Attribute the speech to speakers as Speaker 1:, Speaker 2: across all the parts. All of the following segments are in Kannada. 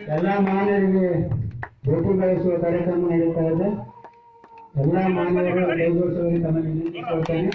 Speaker 1: ಎಲ್ಲ ಮಾನ್ಯರಿಗೆ ಭೇಟಿ ಬಯಸುವ ಕಾರ್ಯಕ್ರಮ ನಡೀತಾ ಇದೆ ಎಲ್ಲ ಮಾನ್ಯರು ಕೈಗೂಡಿಸುವಲ್ಲಿ ತಮ್ಮ ವಿನಂತಿಸಿಕೊಳ್ತೇನೆ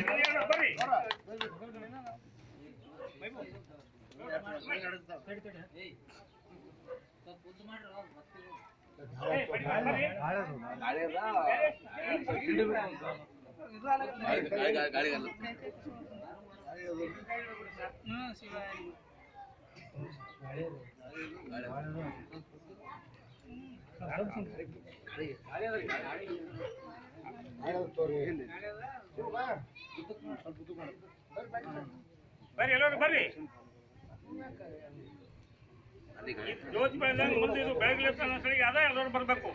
Speaker 2: ಬರ್ರಿ ಎಲ್ಲರೂ ಬರ್ರಿ ಜ್ಯೋತಿ ಬೆಳೆದಂಗೆ ಮುಂದೆ ಇದು ಬೆಳಗ್ಗೆ ಸರಿಗೆ ಅದ ಎಲ್ಲರೂ ಬರ್ಬೇಕು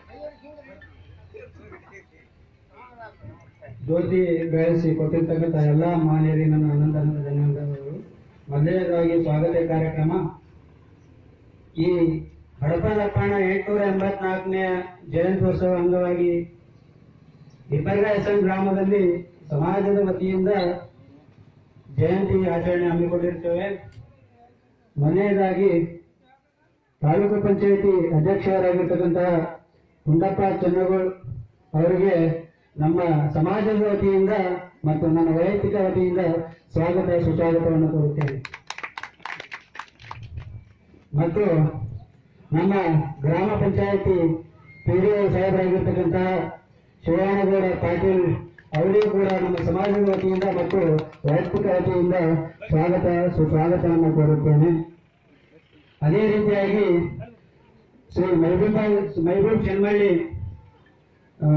Speaker 1: ಜ್ಯೋತಿ ಬೆಳೆಸಿ ಕೊಟ್ಟಿರ್ತಕ್ಕಂಥ ಎಲ್ಲ ಮಾನ್ಯರಿಗೆ ನನ್ನ ಅನಂತ ಅನಂತ ಧನ್ಯವಾದಗಳು ಮೊದಲನೇದಾಗಿ ಸ್ವಾಗತ ಕಾರ್ಯಕ್ರಮ ಈ ಹಡಪದಪ್ಪಣ ಎಂಟುನೂರ ಎಂಬತ್ನಾಲ್ಕನೇ ಜಯಂತ್ಯೋತ್ಸವ ಅಂಗವಾಗಿ ಇಬ್ಬರ್ಗ ಎಸ್ ಎನ್ ಗ್ರಾಮದಲ್ಲಿ ಸಮಾಜದ ವತಿಯಿಂದ ಜಯಂತಿ ಆಚರಣೆ ಹಮ್ಮಿಕೊಂಡಿರ್ತೇವೆ ಮೊದಲನೇದಾಗಿ ತಾಲೂಕು ಪಂಚಾಯತಿ ಅಧ್ಯಕ್ಷರಾಗಿರ್ತಕ್ಕಂತಹ ಗುಂಡಪ್ಪ ಚನ್ನಗೋಳ್ ಅವರಿಗೆ ನಮ್ಮ ಸಮಾಜದ ವತಿಯಿಂದ ಮತ್ತು ನನ್ನ ವೈಯಕ್ತಿಕ ವತಿಯಿಂದ ಸ್ವಾಗತ ಸುಸ್ವಾಗತವನ್ನು ಕೋರುತ್ತೇನೆ ಮತ್ತು ನಮ್ಮ ಗ್ರಾಮ ಪಂಚಾಯತಿ ಪಿಡಿಒ ಸಾಹೇಬರಾಗಿರ್ತಕ್ಕಂತಹ ಶಿವಣ್ಣಗೌಡ ಪಾಟೀಲ್ ಅವರಿಗೂ ಕೂಡ ನಮ್ಮ ಸಮಾಜದ ವತಿಯಿಂದ ಮತ್ತು ವೈಯಕ್ತಿಕ ವತಿಯಿಂದ ಸ್ವಾಗತ ಸುಸ್ವಾಗತವನ್ನು ಕೋರುತ್ತೇನೆ ಅದೇ ರೀತಿಯಾಗಿ ಶ್ರೀ ಮೈಬೂಬ ಮೈಬೂಬ್ ಚೆನ್ಮಳ್ಳಿ ಆ,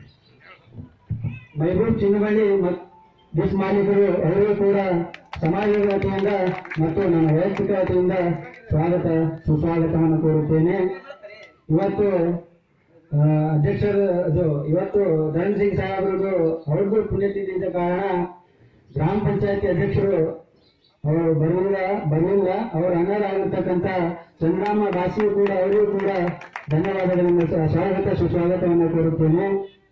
Speaker 1: ಮೈಬೂಬ್ ಚಿನ್ನಮಳ್ಳಿ ಮತ್ತು ಡಿಸ್ ಮಾಲೀಕರು ಅವರಿಗೂ ಕೂಡ ಸಮಾಜದ ವತಿಯಿಂದ ಮತ್ತು ನನ್ನ ವೈಯಕ್ತಿಕ ವತಿಯಿಂದ ಸ್ವಾಗತ ಸುಸ್ವಾಗತವನ್ನು ಕೋರುತ್ತೇನೆ ಇವತ್ತು ಆ, ಅಧ್ಯಕ್ಷರು ಅದು ಇವತ್ತು ಧರ್ಮ್ ಸಿಂಗ್ ಸಾಹೇಬ್ರದ್ದು ಅವ್ರಿಗೂ ಪುಣ್ಯತಿಥಿ ಇದ್ದ ಕಾರಣ ಗ್ರಾಮ ಪಂಚಾಯತಿ ಅಧ್ಯಕ್ಷರು ಅವರು ಬರಲಿಲ್ಲ ಬರಲಿಲ್ಲ ಅವರ ಅಣ್ಣರಾಗಿರ್ತಕ್ಕಂಥ ಸಂಗ್ರಾಮ ದಾಸಿಯು ಕೂಡ ಅವರಿಗೂ ಕೂಡ ಧನ್ಯವಾದಗಳನ್ನು ಸ- ಸ್ವಾಗತ ಸುಸ್ವಾಗತವನ್ನು ಕೋರುತ್ತೇನೆ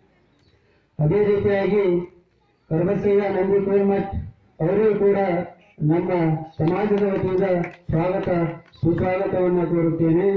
Speaker 1: ಅದೇ ರೀತಿಯಾಗಿ ಕರ್ಬಸಯ್ಯ ನಂದಿ ಕೋರ್ಮಠ್ ಅವರಿಗೂ ಕೂಡ ನಮ್ಮ ಸಮಾಜದ ವತಿಯಿಂದ ಸ್ವಾಗತ ಸುಸ್ವಾಗತವನ್ನು ಕೋರುತ್ತೇನೆ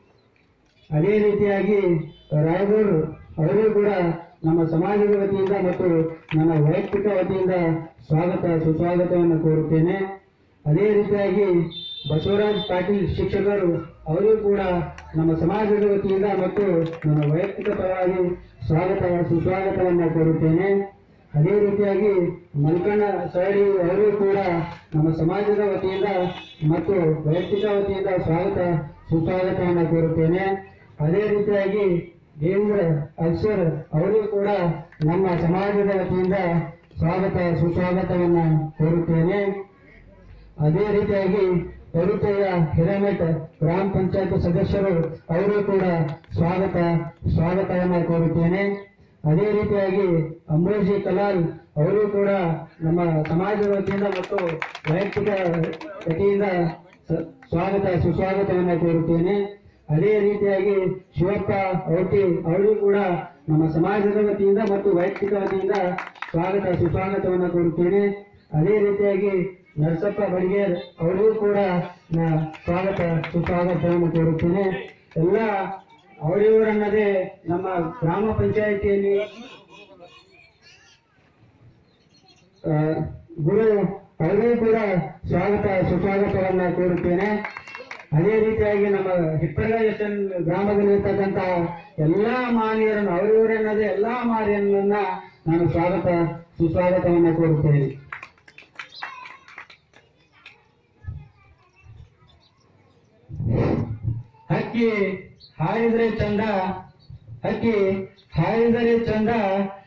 Speaker 1: ಅದೇ ರೀತಿಯಾಗಿ ರಾಯಗೌಡರು ಅವರಿಗೂ ಕೂಡ ನಮ್ಮ ಸಮಾಜದ ವತಿಯಿಂದ ಮತ್ತು ನನ್ನ ವೈಯಕ್ತಿಕ ವತಿಯಿಂದ ಸ್ವಾಗತ ಸುಸ್ವಾಗತವನ್ನು ಕೋರುತ್ತೇನೆ ಅದೇ ರೀತಿಯಾಗಿ ಬಸವರಾಜ್ ಪಾಟೀಲ್ ಶಿಕ್ಷಕರು ಅವರಿಗೂ ಕೂಡ ನಮ್ಮ ಸಮಾಜದ ವತಿಯಿಂದ ಮತ್ತು ನನ್ನ ವೈಯಕ್ತಿಕ ಪರವಾಗಿ ಸ್ವಾಗತ ಸುಸ್ವಾಗತವನ್ನು ಕೋರುತ್ತೇನೆ ಅದೇ ರೀತಿಯಾಗಿ ಮಲ್ಕಣ್ಣ ಸರಡಿ ಅವರಿಗೂ ಕೂಡ ನಮ್ಮ ಸಮಾಜದ ವತಿಯಿಂದ ಮತ್ತು ವೈಯಕ್ತಿಕ ವತಿಯಿಂದ ಸ್ವಾಗತ ಸುಸ್ವಾಗತವನ್ನು ಕೋರುತ್ತೇನೆ ಅದೇ ರೀತಿಯಾಗಿ ದೇವೇಂದ್ರ ಅಕ್ಷರ್ ಅವರಿಗೂ ಕೂಡ ನಮ್ಮ ಸಮಾಜದ ವತಿಯಿಂದ ಸ್ವಾಗತ ಸುಸ್ವಾಗತವನ್ನ ಕೋರುತ್ತೇನೆ ಅದೇ ರೀತಿಯಾಗಿ ಪರುತೆಯ ಹಿರೇಮಠ ಗ್ರಾಮ ಪಂಚಾಯತ್ ಸದಸ್ಯರು ಅವರು ಕೂಡ ಸ್ವಾಗತ ಸ್ವಾಗತವನ್ನ ಕೋರುತ್ತೇನೆ ಅದೇ ರೀತಿಯಾಗಿ ಅಂಬರೀಶಿ ಕಲಾಲ್ ಅವರು ಕೂಡ ನಮ್ಮ ಸಮಾಜದ ವತಿಯಿಂದ ಮತ್ತು ವೈಯಕ್ತಿಕ ವತಿಯಿಂದ ಸ- ಸ್ವಾಗತ ಸುಸ್ವಾಗತವನ್ನ ಕೋರುತ್ತೇನೆ ಅದೇ ರೀತಿಯಾಗಿ ಶಿವಪ್ಪ ಔಟಿ ಅವರಿಗೂ ಕೂಡ ನಮ್ಮ ಸಮಾಜದ ವತಿಯಿಂದ ಮತ್ತು ವೈಯಕ್ತಿಕ ವತಿಯಿಂದ ಸ್ವಾಗತ ಸುಸ್ವಾಗತವನ್ನು ಕೋರುತ್ತೇನೆ ಅದೇ ರೀತಿಯಾಗಿ ನರಸಪ್ಪ ಬಡಿಗೇರ್ ಅವರಿಗೂ ಕೂಡ ನಾ ಸ್ವಾಗತ ಸುಸ್ವಾಗತವನ್ನು ಕೋರುತ್ತೇನೆ ಎಲ್ಲ ಅವರಿವರನ್ನದೇ ನಮ್ಮ ಗ್ರಾಮ ಪಂಚಾಯಿತಿಯಲ್ಲಿ ಆ, ಗುರು ಅವರಿಗೂ ಕೂಡ ಸ್ವಾಗತ ಸುಸ್ವಾಗತವನ್ನ ಕೋರುತ್ತೇನೆ ಅದೇ ರೀತಿಯಾಗಿ ನಮ್ಮ ಹಿಪ್ಪರ ಎಸ್ಎನ್ ಗ್ರಾಮದಲ್ಲಿರ್ತಕ್ಕಂಥ ಎಲ್ಲಾ ಮಾನ್ಯರನ್ನು ಅವರಿವರನ್ನದೇ ಎಲ್ಲಾ ಮಾನ್ಯರನ್ನ ನಾನು ಸ್ವಾಗತ ಸುಸ್ವಾಗತವನ್ನ ಕೋರುತ್ತೇನೆ ಹಕ್ಕಿ ಹಾರಿದರೆ ಚಂದ ಹಕ್ಕಿ ಹಾರಿದರೆ ಚಂದ